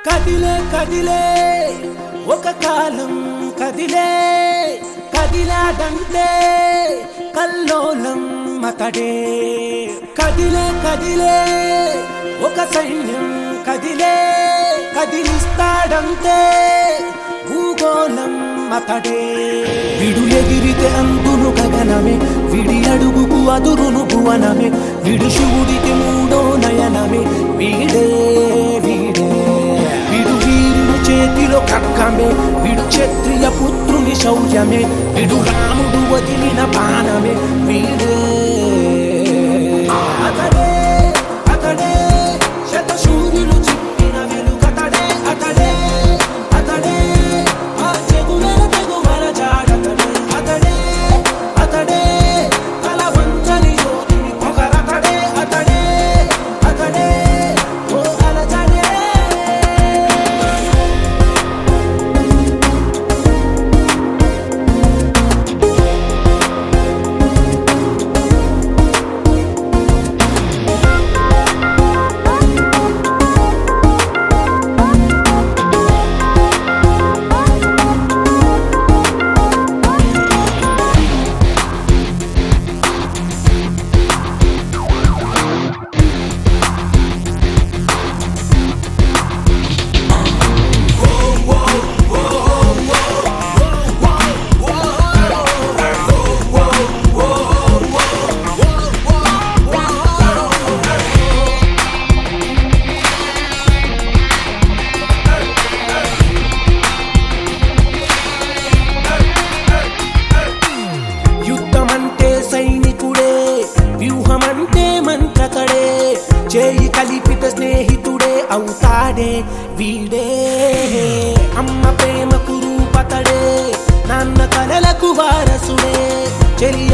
కదిలే కదిలే ఒక కాలం కదిలే కదిలాడంటే కల్లోలం అతడే కదిలే కదిలే ఒక సైన్యం కదిలే కదిలిస్తాడంటే భూగోళం అతడే విడు ఎగిరితే అందును గగనమే విడి అడుగుకు అదురును భువనమే విడు శివుడికి మూడో నయనమే వీడే వీడే విడు వీరుడు చేతిలో ఖడ్గమే విడు క్షత్రియ పుత్రుని శౌర్యమే విడు రాముడు వదిలిన బాణమే వీడే అతడే అతడే శతశూర్యులు చెప్పిన వెలుగతడే అతడే అతడే ఆ చెగువెల తెగువల జాడతడే అతడే అతడే తల వంచని యోధుని పొగరతడే అతడే అతడే ఓ అలజడే యుద్ధమంటే సైనికుడే వ్యూహమంటే మంత్రకడే చేయి కలిపిత స్నేహితుడే అవుతాడే వీడే అమ్మ ప్రేమకు రూపతడే నాన్న కలలకు వారసుడే చెల్లి